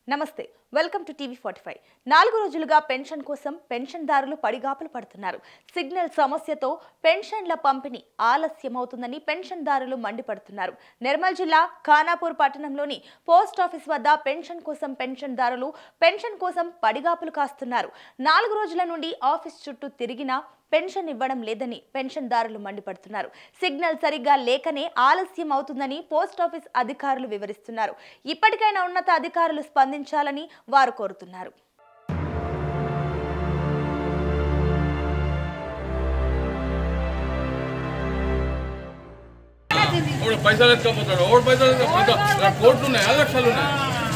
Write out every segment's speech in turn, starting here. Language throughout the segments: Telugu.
నమస్తే welcome to TV forty five నాలుగు రోజులుగా పెన్షన్ కోసం పెన్షన్దారులు పడిగాపులు పడుతున్నారు సిగ్నల్ సమస్యతో పెన్షన్ల పంపిణీ ఆలస్యమవుతుందని పెన్షన్దారులు మండిపడుతున్నారు నిర్మల్ జిల్లా ఖానాపూర్ పట్టణంలోని పోస్ట్ ఆఫీస్ వద్ద పెన్షన్ కోసం పెన్షన్దారులు పెన్షన్ కోసం పడిగాపులు కాస్తున్నారు నాలుగు రోజుల నుండి ఆఫీస్ చుట్టూ తిరిగినా పెన్షన్ ఇవ్వడం లేదని పెన్షన్దారులు మండిపడుతున్నారు సిగ్నల్ సరిగ్గా లేకనే ఆలస్యం అవుతుందని పోస్ట్ ఆఫీస్ అధికారులు వివరిస్తున్నారు ఇప్పటికైనా ఉన్నత అధికారులు స్పందించాలని వారు కోరుతున్నారు ఇప్పుడు పైసలు ఎత్తుకపోతాడు ఓడి పైసలు ఎత్తుకపోతాడు. ఇక్కడ కోట్లు ఉన్నాయి ఐదు లక్షలు ఉన్నాయి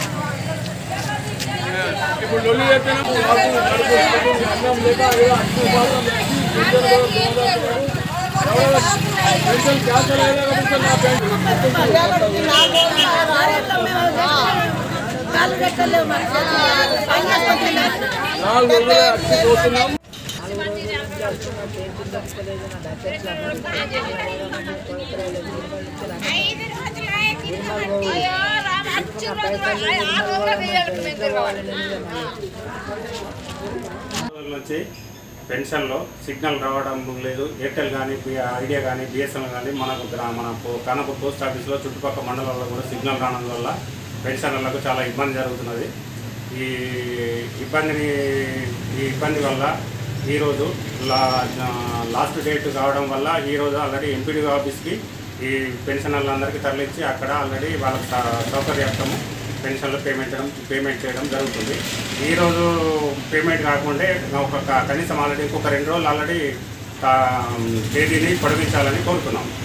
ఏ, ఇప్పుడు లొల్లి చెప్పినా వాడు నడుపు, నడుపు, అన్నం లేక ఏదో అచ్చు బాధ లేచి పెన్షన్ కూడా పోగొట్టుకున్నాడు. ఎవరో పెన్షన్ క్యాన్సల్ అయ్యేలా పెన్షన్ నా పెన్షన్ నాలుగు రోజులు అచ్చి పోతున్నాం ఐదు రోజులు అయింది. అయ్యో రామ, అచ్చి రోజులు అయ్యి ఆరు రోజులు వేయాలి మేము తిరగవాలి. రోజుల నుంచి పెన్షన్లో సిగ్నల్ రావడం లేదు ఎయిర్టెల్ కానీ ఐడియా కానీ బిఎస్ఎన్ఎల్ కానీ మనకు గ్రా- మన పో- కానపూర్ పోస్ట్ ఆఫీస్లో చుట్టుపక్కల మండలాల్లో కూడా సిగ్నల్ రావడం వల్ల పెన్షన్లకు చాలా ఇబ్బంది జరుగుతున్నది ఈ ఇబ్బందిని ఈ ఇబ్బంది వల్ల ఈరోజు లా లాస్ట్ డేట్ కావడం వల్ల ఈరోజు ఆల్రెడీ ఎంపీడీ ఆఫీస్కి ఈ పెన్షనర్లందరికీ తరలించి అక్కడ ఆల్రెడీ వాళ్ళకి స- సౌకర్యార్థము పెన్షన్లు పేమెంట్ చేయడం పేమెంట్ చేయడం జరుగుతుంది ఈరోజు పేమెంట్ కాకుండా ఒక క- కనీసం ఆల్రెడీ ఇంకొక రెండు రోజులు ఆల్రెడీ తా- తేదీని పొడిగించాలని కోరుతున్నాం